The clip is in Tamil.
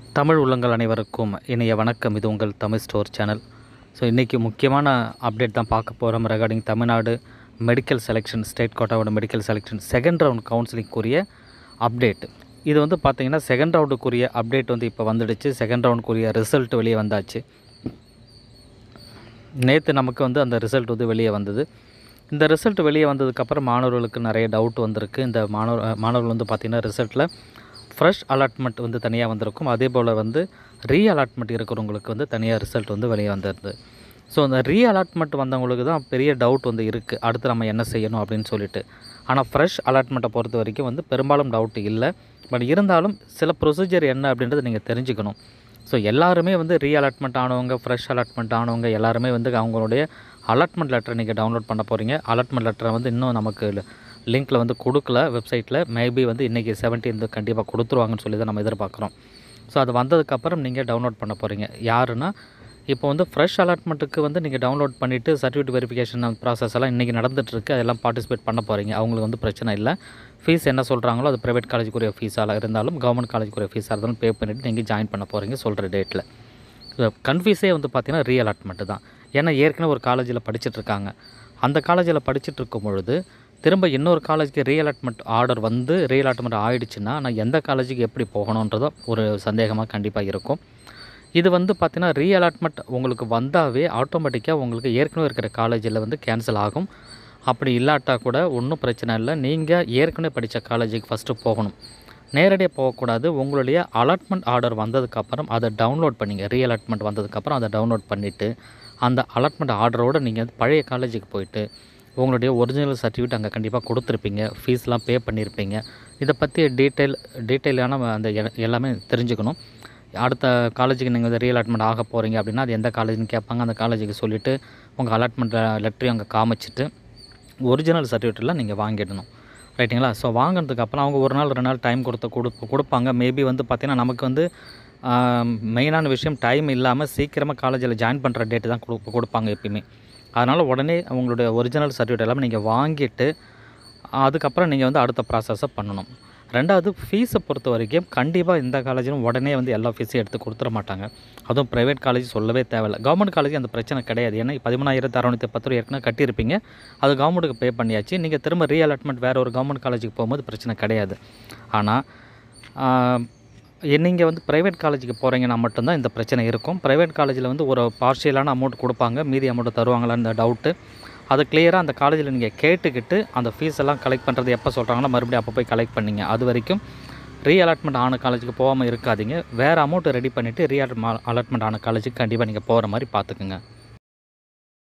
தமிழ் உள்ளங்கள் அனைவருக்கும் இனிய வணக்கம் இது உங்கள் தமிழ் ஸ்டோர் சேனல் ஸோ இன்றைக்கி முக்கியமான அப்டேட் தான் பார்க்க போகிறோம் recording Tamil Nadu medical selection state கோட்டாவோட medical selection second round கவுன்சிலிங்குரிய update இது வந்து பார்த்திங்கன்னா செகண்ட் ரவுண்டுக்குரிய அப்டேட் வந்து இப்போ வந்துடுச்சு செகண்ட் ரவுண்டுக்குரிய ரிசல்ட் வெளியே வந்தாச்சு நேற்று நமக்கு வந்து அந்த ரிசல்ட் வந்து வெளியே வந்தது இந்த ரிசல்ட் வெளியே வந்ததுக்கப்புறம் மாணவர்களுக்கு நிறைய டவுட் வந்திருக்கு இந்த மாணவர் மாணவர்கள் வந்து பார்த்திங்கன்னா ரிசல்ட்டில் ஃப்ரெஷ் அலாட்மெண்ட் வந்து தனியாக வந்திருக்கும் அதே போல் வந்து ரீ அலாட்மெண்ட் இருக்கிறவங்களுக்கு வந்து தனியாக ரிசல்ட் வந்து வெளியே வந்திருது ஸோ அந்த ரீ அலாட்மெண்ட் வந்தவங்களுக்கு தான் பெரிய டவுட் வந்து இருக்குது அடுத்து நம்ம என்ன செய்யணும் அப்படின்னு சொல்லிட்டு ஆனால் ஃப்ரெஷ் அலாட்மெண்ட்டை பொறுத்த வரைக்கும் வந்து பெரும்பாலும் டவுட் இல்லை பட் இருந்தாலும் சில ப்ரொசீஜர் என்ன அப்படின்றத நீங்கள் தெரிஞ்சுக்கணும் ஸோ எல்லாருமே வந்து ரீ அலாட்மெண்ட் ஆனவங்க ஃப்ரெஷ் அலாட்மெண்ட் ஆனவங்க எல்லாருமே வந்து அவங்களுடைய அலாட்மெண்ட் லெட்டரை நீங்கள் டவுன்லோட் பண்ண போகிறீங்க அலாட்மெண்ட் லெட்டரை வந்து இன்னும் நமக்கு லிங்க்கில் வந்து கொடுக்கல வெப்சைட்டில் மேபி வந்து இன்றைக்கி செவன்டீன் கண்டிப்பாக கொடுத்துருவாங்கன்னு சொல்லி தான் நம்ம எதிர்பார்க்குறோம் ஸோ அது வந்ததுக்கப்புறம் நீங்கள் டவுன்லோட் பண்ண போகிறீங்க யாருன்னா இப்போ வந்து ஃப்ரெஷ் அலாட்மெண்ட்டுக்கு வந்து நீங்கள் டவுன்லோட் பண்ணிவிட்டு சர்டிஃபிகேட் வெரிஃபிகேஷன் ப்ராசஸ் எல்லாம் இன்றைக்கி நடந்துகிட்ருக்கு அதெல்லாம் பார்ட்டிசிபேட் பண்ண போகிறீங்க அவங்களுக்கு வந்து பிரச்சனை இல்லை ஃபீஸ் என்ன சொல்கிறாங்களோ அது ப்ரைவேட் காலேஜுக்குரிய ஃபீஸாக இருந்தாலும் கவர்மெண்ட் காலேஜுக்குரிய ஃபீஸாக இருந்தாலும் பே பண்ணிவிட்டு நீங்கள் ஜாயின் பண்ண போகிறீங்க சொல்கிற டேட்டில் கன்ஃபியூஸே வந்து பார்த்தீங்கன்னா ரீ அலாட்மெண்ட்டு தான் ஏன்னா ஏற்கனவே ஒரு காலேஜில் படிச்சுட்டு இருக்காங்க அந்த காலேஜில் படிச்சுட்டு இருக்கும் பொழுது திரும்ப இன்னொரு காலேஜுக்கு ரீ அலாட்மெண்ட் ஆர்டர் வந்து ரீ அலாட்மெண்ட் ஆகிடுச்சுன்னா நான் எந்த காலேஜுக்கு எப்படி போகணுன்றதோ ஒரு சந்தேகமாக கண்டிப்பாக இருக்கும் இது வந்து பார்த்தீங்கன்னா ரீ அலாட்மெண்ட் உங்களுக்கு வந்தாவே ஆட்டோமேட்டிக்காக உங்களுக்கு ஏற்கனவே இருக்கிற காலேஜில் வந்து கேன்சல் ஆகும் அப்படி இல்லாட்டா கூட ஒன்றும் பிரச்சனை இல்லை நீங்கள் ஏற்கனவே படித்த காலேஜுக்கு ஃபஸ்ட்டு போகணும் நேரடியாக போகக்கூடாது உங்களுடைய அலாட்மெண்ட் ஆர்டர் வந்ததுக்கப்புறம் அதை டவுன்லோட் பண்ணிங்க ரீ அலாட்மெண்ட் வந்ததுக்கப்புறம் அதை டவுன்லோட் பண்ணிவிட்டு அந்த அலாட்மெண்ட் ஆர்டரோடு நீங்கள் பழைய காலேஜுக்கு போயிட்டு உங்களுடைய ஒரிஜினல் சர்டிஃபிகேட் அங்கே கண்டிப்பாக கொடுத்துருப்பீங்க ஃபீஸ்லாம் பே பண்ணியிருப்பீங்க இதை பற்றி டீட்டெயில் டீட்டெயிலான அந்த எ- எல்லாமே தெரிஞ்சுக்கணும் அடுத்த காலேஜுக்கு நீங்கள் வந்து ரீஅலாட்மெண்ட் ஆக போகிறீங்க அப்படின்னா அது எந்த காலேஜ்னு கேட்பாங்க அந்த காலேஜுக்கு சொல்லிவிட்டு உங்கள் அலாட்மெண்ட் லெட்டரையும் அங்கே காமிச்சிட்டு ஒரிஜினல் சர்டிஃபிகேட்லாம் நீங்கள் வாங்கிடணும் ரைட்டுங்களா ஸோ வாங்கினதுக்கு அப்புறம் அவங்க ஒரு நாள் ரெண்டு நாள் டைம் கொடுத்து கொடு கொடுப்பாங்க மேபி வந்து பார்த்திங்கன்னா நமக்கு வந்து மெயினான விஷயம் டைம் இல்லாமல் சீக்கிரமாக காலேஜில் ஜாயின் பண்ணுற டேட்டு தான் கொடு கொடுப்பாங்க எப்பயுமே அதனால் உடனே உங்களுடைய ஒரிஜினல் சர்டிஃபிகேட் எல்லாமே நீங்கள் வாங்கிட்டு அதுக்கப்புறம் நீங்கள் வந்து அடுத்த ப்ராசஸை பண்ணணும் ரெண்டாவது ஃபீஸை பொறுத்த வரைக்கும் கண்டிப்பாக இந்த காலேஜிலும் உடனே வந்து எல்லா ஃபீஸையும் எடுத்து கொடுத்துட மாட்டாங்க அதுவும் ப்ரைவேட் காலேஜ் சொல்லவே தேவையில்ல கவர்மெண்ட் காலேஜ் அந்த பிரச்சனை கிடையாது ஏன்னா பதிமூணாயிரத்து அறநூற்றி பத்து ரூபா ஏற்கனவே கட்டியிருப்பீங்க அது கவர்மெண்ட்டுக்கு பே பண்ணியாச்சு நீங்கள் திரும்ப ரீ அலாட்மெண்ட் வேறு ஒரு கவர்மெண்ட் காலேஜுக்கு போகும்போது பிரச்சனை கிடையாது ஆனால் நீங்கள் வந்து ப்ரைவேட் காலேஜுக்கு போகிறீங்கன்னா மட்டும்தான் இந்த பிரச்சனை இருக்கும் ப்ரைவேட் காலேஜில் வந்து ஒரு பார்ஷியலான அமௌண்ட் கொடுப்பாங்க மீதி அமௌண்ட் தருவாங்களான்னு டவுட்டு அதை கிளியராக அந்த காலேஜில் நீங்கள் கேட்டுக்கிட்டு அந்த ஃபீஸ் எல்லாம் கலெக்ட் பண்ணுறது எப்போ சொல்கிறாங்களோ மறுபடியும் அப்போ போய் கலெக்ட் பண்ணிங்க அது வரைக்கும் ரீ அலாட்மெண்ட் ஆன காலேஜுக்கு போகாமல் இருக்காதீங்க வேறு அமௌண்ட்டை ரெடி பண்ணிவிட்டு ரீ அலாட்மெண்ட் ஆன காலேஜுக்கு கண்டிப்பாக நீங்கள் போகிற மாதிரி பார்த்துக்குங்க